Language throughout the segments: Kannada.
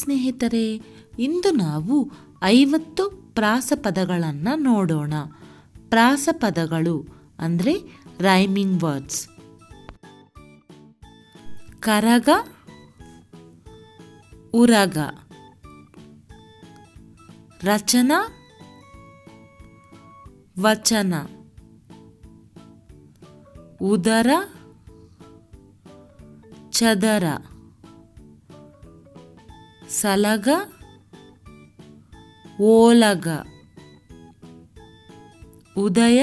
ಸ್ನೇಹಿತರೆ ಇಂದು ನಾವು ಐವತ್ತು ಪ್ರಾಸಪದಗಳನ್ನು ನೋಡೋಣ ಪ್ರಾಸಪದಗಳು ಅಂದರೆ ರೈಮಿಂಗ್ ವರ್ಡ್ಸ್ ಕರಗ ಉರಗ ರಚನಾ ವಚನ ಉದರ ಚದರ ಸಲಗ ಓಲಗ ಉದಯ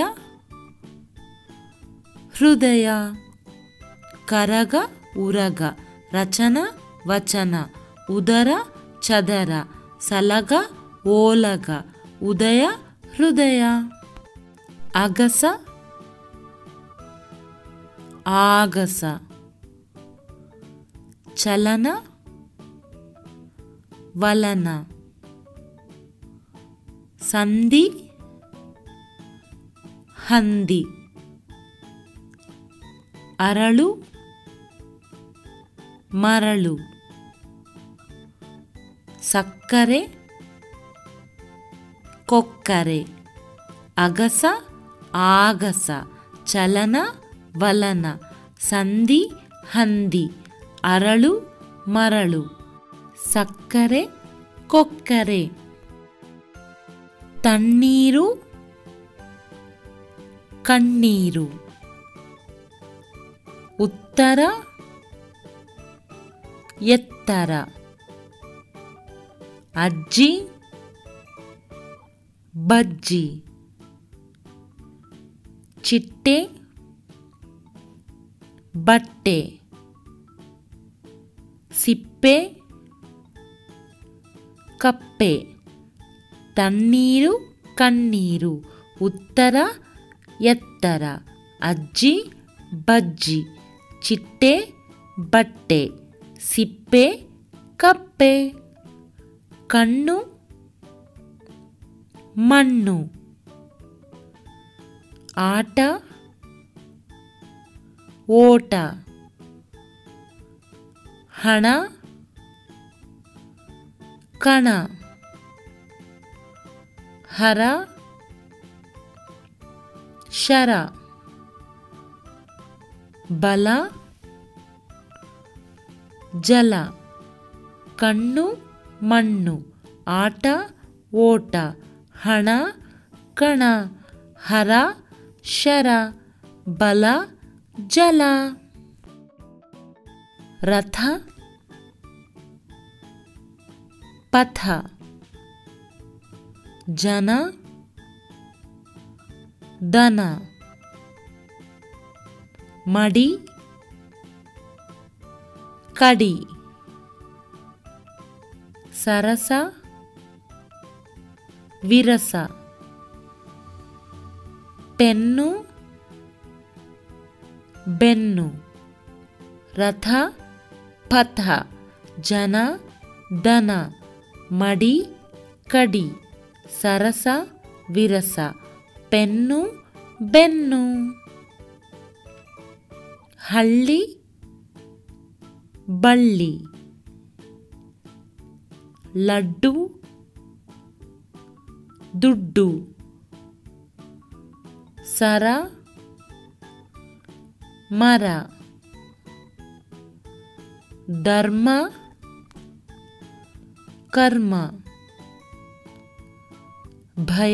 ಹೃದಯ ಕರಗ ಉರಗ ರಚನ ವಚನ ಉದರ ಚದರ ಸಲಗ ಓಲಗ ಉದಯ ಹೃದಯ ಅಗಸ ಆಗಸ ಚಲನ ವಲನ ಸಂಧಿ ಹಂದಿ ಅರಳು ಮರಳು ಸಕ್ಕರೆ ಕೊಕ್ಕರೆ ಅಗಸ ಆಗಸ ಚಲನ ವಲನ ಸಂಧಿ ಹಂದಿ ಅರಳು ಮರಳು ಸಕ್ಕರೆ ಕೊಕ್ಕರೆ ತಣ್ಣೀರು ಕಣ್ಣೀರು ಉತ್ತರ ಎತ್ತರ ಅಜ್ಜಿ ಬಜ್ಜಿ ಚಿಟ್ಟೆ ಬಟ್ಟೆ ಸಿಪ್ಪೆ ಕಪ್ಪೆ ತಣ್ಣೀರು ಕಣ್ಣೀರು ಉತ್ತರ ಎತ್ತರ ಅಜ್ಜಿ ಬಜ್ಜಿ ಚಿಟ್ಟೆ ಬಟ್ಟೆ ಸಿಪ್ಪೆ ಕಪ್ಪೆ ಕಣ್ಣು ಮಣ್ಣು ಆಟ ಓಟ ಹಣ ಕಣ ಹರ ಶರ ಬಲ ಜಲ ಕಣ್ಣು ಮಣ್ಣು ಆಟ ಓಟ ಹಣ ಕಣ ಹರ ಶರ ಬಲ ಜಲ ರಥ ಪಥ ಜನ ದನ ಮಡಿ ಕಡಿ ಸರಸ ವಿರಸ ಪೆನ್ನು ಬೆನ್ನು ರಥ ಪಥ ಜನ ದನ ಮಡಿ ಕಡಿ ಸರಸ ವಿರಸ ಪೆನ್ನು ಬೆನ್ನು ಹಳ್ಳಿ ಬಳ್ಳಿ ಲಡ್ಡು ದುಡ್ಡು ಸರ ಮರ ಧರ್ಮ ಕರ್ಮ ಭಯ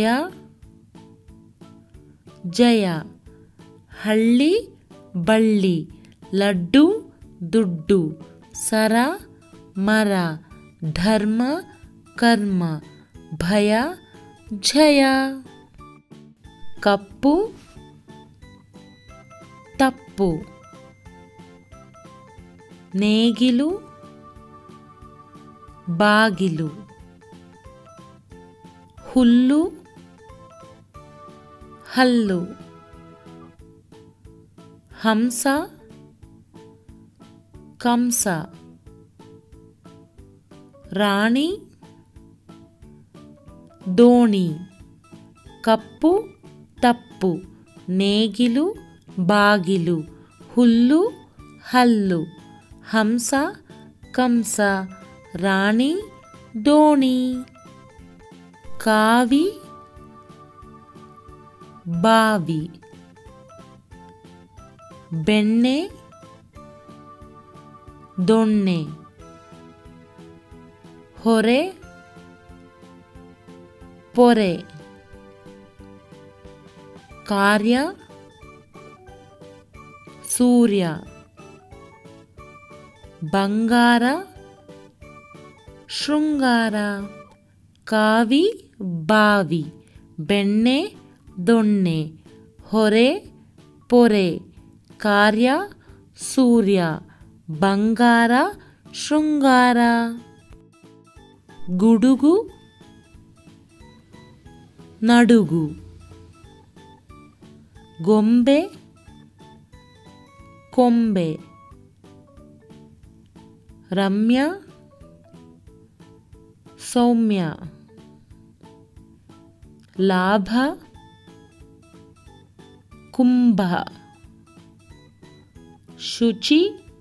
ಜಯ ಹಳ್ಳಿ ಬಳ್ಳಿ ಲಡ್ಡು ದುಡ್ಡು ಸರ ಮರ ಧರ್ಮ ಕರ್ಮ ಭಯ ಜಯ ಕಪ್ಪು ತಪ್ಪು ನೇಗಿಲು ಬಾಗಿಲು ಹುಲ್ಲು ಹಲ್ಲು ಹಂಸ ಕಂಸ ರಾಣಿ ದೋಣಿ ಕಪ್ಪು ತಪ್ಪು ನೇಗಿಲು ಬಾಗಿಲು ಹುಲ್ಲು ಹಲ್ಲು ಹಂಸ ಕಂಸ ರಾಣಿ ದೋಣಿ ಕಾವಿ ಬಾವಿ ಬೆಣ್ಣೆ ದೊಣ್ಣೆ ಹೊರೆ ಪೊರೆ ಕಾರ್ಯ ಸೂರ್ಯ ಬಂಗಾರ ಶೃಂಗಾರ ಕಾವಿ ಬಾವಿ ಬೆಣ್ಣೆ ದೊಣ್ಣೆ ಹೊರೆ ಪೊರೆ ಕಾರ್ಯ ಸೂರ್ಯ ಬಂಗಾರ ಶೃಂಗಾರ ಗುಡುಗು ನಡುಗು ಗೊಂಬೆ ಕೊಂಬೆ ರಮ್ಯ ಸೌಮ್ಯ ಲಾಭ ಕುಂಭ ಶುಚಿ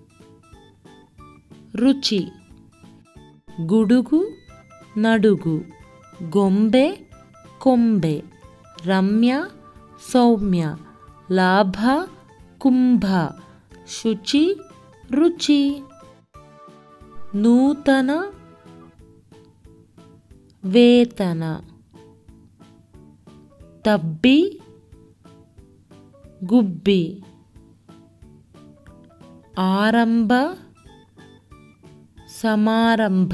ರುಚಿ ಗುಡುಗು ನಡುಗು ಗೊಂಬೆ ಕೊಂಬೆ ರಮ್ಯ ಸೌಮ್ಯ ಲಾಭ ಕುಂಭ ಶುಚಿ ರುಚಿ ನೂತನ ವೇತನ ತಬ್ಬಿ ಗುಬ್ಬಿ ಆರಂಭ ಸಮಾರಂಭ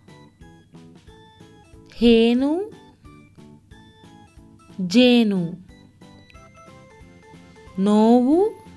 ಹೇನು ಜೇನು ನೋವು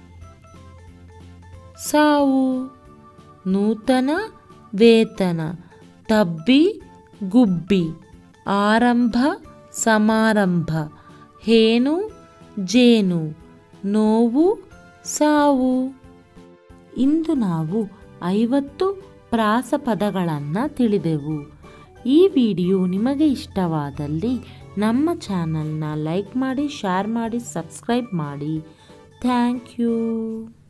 ಸಾವು ನೂತನ ವೇತನ ತಬ್ಬಿ ಗುಬ್ಬಿ ಆರಂಭ ಸಮಾರಂಭ ಹೇನು ಜೇನು ನೋವು ಸಾವು ಇಂದು ನಾವು ಐವತ್ತು ಪ್ರಾಸಪದಗಳನ್ನು ತಿಳಿದೆವು ಈ ವಿಡಿಯೋ ನಿಮಗೆ ಇಷ್ಟವಾದಲ್ಲಿ ನಮ್ಮ ಚಾನಲ್ನ ಲೈಕ್ ಮಾಡಿ ಶೇರ್ ಮಾಡಿ ಸಬ್ಸ್ಕ್ರೈಬ್ ಮಾಡಿ ಥ್ಯಾಂಕ್ ಯು